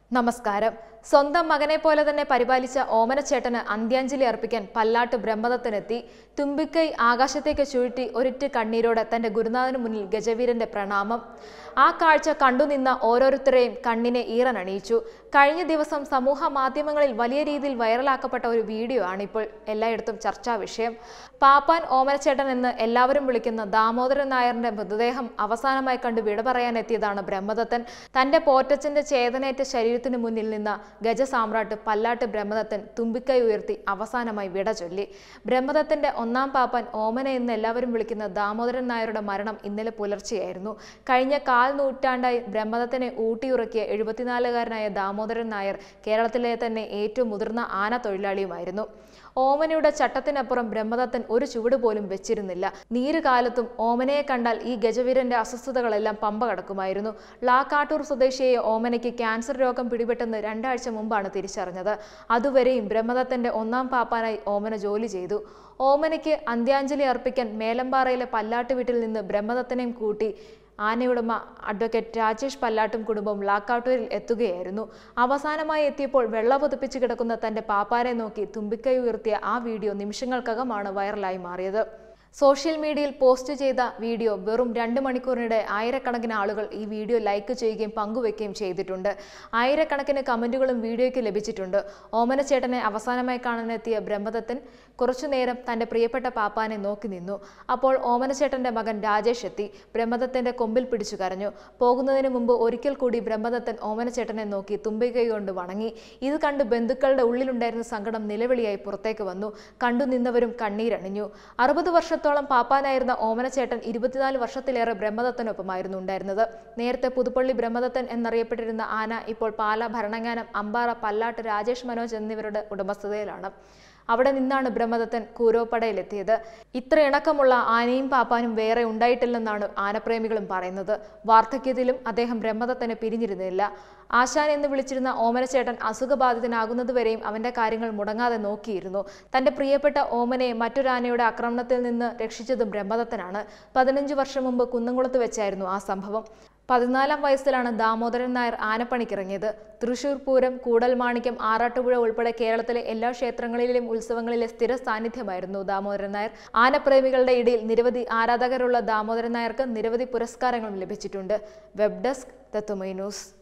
നമസ്കാരം സ്വന്തം മകനെ പോലെ തന്നെ പരിപാലിച്ച ഓമനച്ചേട്ടന് അന്ത്യാഞ്ജലി അർപ്പിക്കാൻ പല്ലാട്ട് ബ്രഹ്മദത്തിനെത്തി തുമ്പിക്കൈ ആകാശത്തേക്ക് ചുഴറ്റി ഒരിറ്റ് കണ്ണീരോടെ തന്റെ ഗുരുനാഥന് മുന്നിൽ ഗജവീരന്റെ പ്രണാമം ആ കാഴ്ച കണ്ടുനിന്ന ഓരോരുത്തരെയും കണ്ണിനെ ഈറനണിയിച്ചു കഴിഞ്ഞ ദിവസം സമൂഹ മാധ്യമങ്ങളിൽ വലിയ രീതിയിൽ വൈറലാക്കപ്പെട്ട ഒരു വീഡിയോ ആണിപ്പോൾ എല്ലായിടത്തും ചർച്ചാ വിഷയം പാപ്പാൻ ഓമനച്ചേട്ടൻ എന്ന് എല്ലാവരും വിളിക്കുന്ന ദാമോദരൻ നായറിന്റെ മൃതദേഹം അവസാനമായി കണ്ടു വിട പറയാനെത്തിയതാണ് ബ്രഹ്മദത്തൻ തന്റെ പോറ്റച്ചന്റെ ചേതനേറ്റ ശരീരത്തിനു മുന്നിൽ നിന്ന ഗജസാമ്രാട്ട് പല്ലാട്ട് ബ്രഹ്മദത്തൻ തുമ്പിക്കൈ ഉയർത്തി അവസാനമായി വിട ചൊല്ലി ബ്രഹ്മദത്തന്റെ ഒന്നാം പാപ്പാൻ ഓമന എന്ന് എല്ലാവരും വിളിക്കുന്ന ദാമോദരൻ നായരുടെ മരണം ഇന്നലെ പുലർച്ചെയായിരുന്നു കഴിഞ്ഞ കാൽ നൂറ്റാണ്ടായി ബ്രഹ്മദത്തനെ ഊട്ടിയുറക്കിയ എഴുപത്തിനാലുകാരനായ ദാമോദരൻ നായർ കേരളത്തിലെ തന്നെ ഏറ്റവും മുതിർന്ന ആന തൊഴിലാളിയുമായിരുന്നു ഓമനയുടെ ചട്ടത്തിനപ്പുറം ബ്രഹ്മദത്തൻ ഒരു ചുവട് പോലും വെച്ചിരുന്നില്ല നീരുകാലത്തും ഓമനയെ കണ്ടാൽ ഈ ഗജവീരന്റെ അസ്വസ്ഥതകളെല്ലാം പമ്പ കടക്കുമായിരുന്നു ലാക്കാട്ടൂർ സ്വദേശിയെ ഓമനയ്ക്ക് ക്യാൻസർ രോഗം പിടിപെട്ടെന്ന് രണ്ടാഴ്ച മുമ്പാണ് തിരിച്ചറിഞ്ഞത് അതുവരെയും ബ്രഹ്മദത്തന്റെ ഒന്നാം പാപ്പാനായി ഓമന ജോലി ചെയ്തു ഓമനയ്ക്ക് അന്ത്യാഞ്ജലി അർപ്പിക്കാൻ മേലമ്പാറയിലെ പല്ലാട്ട് വീട്ടിൽ നിന്ന് ബ്രഹ്മദത്തനെയും കൂട്ടി ആനയുടമ അഡ്വക്കേറ്റ് രാജേഷ് പല്ലാട്ടും കുടുംബം ലാക്കാട്ടൂരിൽ എത്തുകയായിരുന്നു അവസാനമായി എത്തിയപ്പോൾ വെള്ള പുതപ്പിച്ച് കിടക്കുന്ന തന്റെ പാപ്പാരെ നോക്കി തുമ്പിക്കൈ ഉയർത്തിയ ആ വീഡിയോ നിമിഷങ്ങൾക്കകമാണ് വൈറലായി മാറിയത് സോഷ്യൽ മീഡിയയിൽ പോസ്റ്റ് ചെയ്ത വീഡിയോ വെറും രണ്ട് മണിക്കൂറിനിടെ ആയിരക്കണക്കിന് ആളുകൾ ഈ വീഡിയോ ലൈക്ക് ചെയ്യുകയും പങ്കുവെക്കുകയും ചെയ്തിട്ടുണ്ട് ആയിരക്കണക്കിന് കമന്റുകളും വീഡിയോയ്ക്ക് ലഭിച്ചിട്ടുണ്ട് ഓമനച്ചേട്ടനെ അവസാനമായി കാണാനെത്തിയ ബ്രഹ്മദത്തൻ കുറച്ചുനേരം തന്റെ പ്രിയപ്പെട്ട പാപ്പാനെ നോക്കി നിന്നു അപ്പോൾ ഓമനച്ചേട്ടന്റെ മകൻ രാജേഷ് എത്തി ബ്രഹ്മദത്തന്റെ കൊമ്പിൽ പിടിച്ചു കരഞ്ഞു പോകുന്നതിന് മുമ്പ് ഒരിക്കൽ കൂടി ബ്രഹ്മദത്തൻ ഓമനച്ചേട്ടനെ നോക്കി തുമ്പിക്കൈ കൊണ്ട് വണങ്ങി ഇത് കണ്ട് ബന്ധുക്കളുടെ ഉള്ളിലുണ്ടായിരുന്ന സങ്കടം നിലവിളിയായി പുറത്തേക്ക് വന്നു കണ്ടു നിന്നവരും കണ്ണീരണിഞ്ഞു അറുപത് വർഷത്തോളം പാപ്പാനായിരുന്ന ഓമനച്ചേട്ടൻ ഇരുപത്തിനാല് വർഷത്തിലേറെ ബ്രഹ്മദത്തനൊപ്പമായിരുന്നു ഉണ്ടായിരുന്നത് നേരത്തെ പുതുപ്പള്ളി ബ്രഹ്മദത്തൻ എന്നറിയപ്പെട്ടിരുന്ന ആന ഇപ്പോൾ പാല ഭരണങ്ങാനം അമ്പാറ പല്ലാട്ട് രാജേഷ് മനോജ് എന്നിവരുടെ ഉടമസ്ഥതയിലാണ് അവിടെ നിന്നാണ് ബ്രഹ്മദത്തൻ കൂരോപ്പടയിലെത്തിയത് ഇത്ര ഇണക്കമുള്ള ആനയും പാപ്പാനും വേറെ ഉണ്ടായിട്ടില്ലെന്നാണ് ആനപ്രേമികളും പറയുന്നത് വാർദ്ധക്യത്തിലും അദ്ദേഹം ബ്രഹ്മദത്തനെ പിരിഞ്ഞിരുന്നില്ല ആശാൻ എന്ന് വിളിച്ചിരുന്ന ഓമനച്ചേട്ടൻ അസുഖബാധിതനാകുന്നതുവരെയും അവന്റെ കാര്യങ്ങൾ മുടങ്ങാതെ നോക്കിയിരുന്നു തന്റെ പ്രിയപ്പെട്ട ഓമനയെ മറ്റൊരാനയുടെ ആക്രമണത്തിൽ നിന്ന് രക്ഷിച്ചതും ബ്രഹ്മദത്തനാണ് പതിനഞ്ചു വർഷം മുമ്പ് കുന്നംകുളത്ത് വെച്ചായിരുന്നു ആ സംഭവം പതിനാലാം വയസ്സിലാണ് ദാമോദരൻ നായർ ആനപ്പണിക്കിറങ്ങിയത് തൃശൂർ പൂരം കൂടൽമാണിക്യം ആറാട്ടുപുഴ ഉൾപ്പെടെ കേരളത്തിലെ എല്ലാ ക്ഷേത്രങ്ങളിലെയും ഉത്സവങ്ങളിലെ സ്ഥിര സാന്നിധ്യമായിരുന്നു ദാമോദരൻ നായർ ആനപ്രേമികളുടെ ഇടയിൽ നിരവധി ആരാധകരുള്ള ദാമോദരൻ നായർക്ക് നിരവധി പുരസ്കാരങ്ങളും ലഭിച്ചിട്ടുണ്ട് വെബ് ഡെസ്ക് തത്തുമൈ ന്യൂസ്